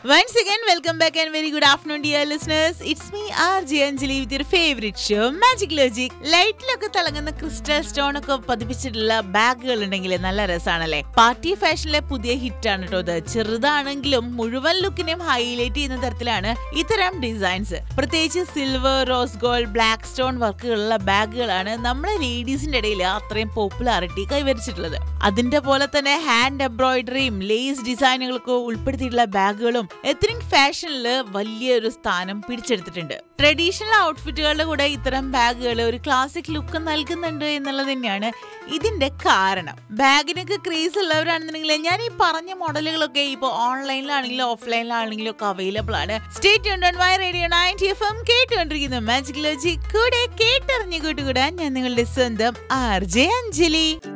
Once again, welcome back and very good afternoon, dear listeners. It's me, RJ Anjali, with your favorite show, Magic Logic. ലൈറ്റിലൊക്കെ തിളങ്ങുന്ന crystal stone ഒക്കെ പതിപ്പിച്ചിട്ടുള്ള ബാഗുകൾ ഉണ്ടെങ്കിൽ നല്ല രസമാണല്ലേ party ഫാഷനിലെ പുതിയ hit ആണ് കേട്ടോ ഇത് ചെറുതാണെങ്കിലും മുഴുവൻ ലുക്കിനെയും ഹൈലൈറ്റ് ചെയ്യുന്ന തരത്തിലാണ് ഇത്തരം ഡിസൈൻസ് പ്രത്യേകിച്ച് silver rose gold black stone വർക്കുകളുള്ള ബാഗുകളാണ് നമ്മുടെ ലേഡീസിന്റെ ഇടയിൽ അത്രയും പോപ്പുലാരിറ്റി കൈവരിച്ചിട്ടുള്ളത് അതിന്റെ പോലെ തന്നെ ഹാൻഡ് എംബ്രോയിഡറിയും ലേസ് ഡിസൈനുകളൊക്കെ ഉൾപ്പെടുത്തിയിട്ടുള്ള ബാഗുകളും എത്നിക് ഫാഷനിൽ വലിയൊരു സ്ഥാനം പിടിച്ചെടുത്തിട്ടുണ്ട് ട്രഡീഷണൽ ഔട്ട്ഫിറ്റുകളുടെ കൂടെ ഇത്തരം ബാഗുകൾ ഒരു ക്ലാസിക് ലുക്ക് നൽകുന്നുണ്ട് എന്നുള്ളത് തന്നെയാണ് ഇതിന്റെ കാരണം ബാഗിനൊക്കെ ക്രേസ് ഉള്ളവരാണെന്നുണ്ടെങ്കിൽ ഞാൻ ഈ പറഞ്ഞ മോഡലുകളൊക്കെ ഇപ്പോൾ ഓൺലൈനിലാണെങ്കിലും ഓഫ്ലൈനിലാണെങ്കിലും ഒക്കെ അവൈലബിൾ ആണ് സ്റ്റേറ്റ് ഓൺ വൈ റേഡിയോ നയൻറ്റി എഫ് എം കേട്ടുകൊണ്ടിരിക്കുന്നു മാജിക് ലോജി കൂടെ കേട്ടറിഞ്ഞു കൂട്ടുകൂടാൻ ഞാൻ നിങ്ങളുടെ സ്വന്തം ആർ ജെ അഞ്ജലി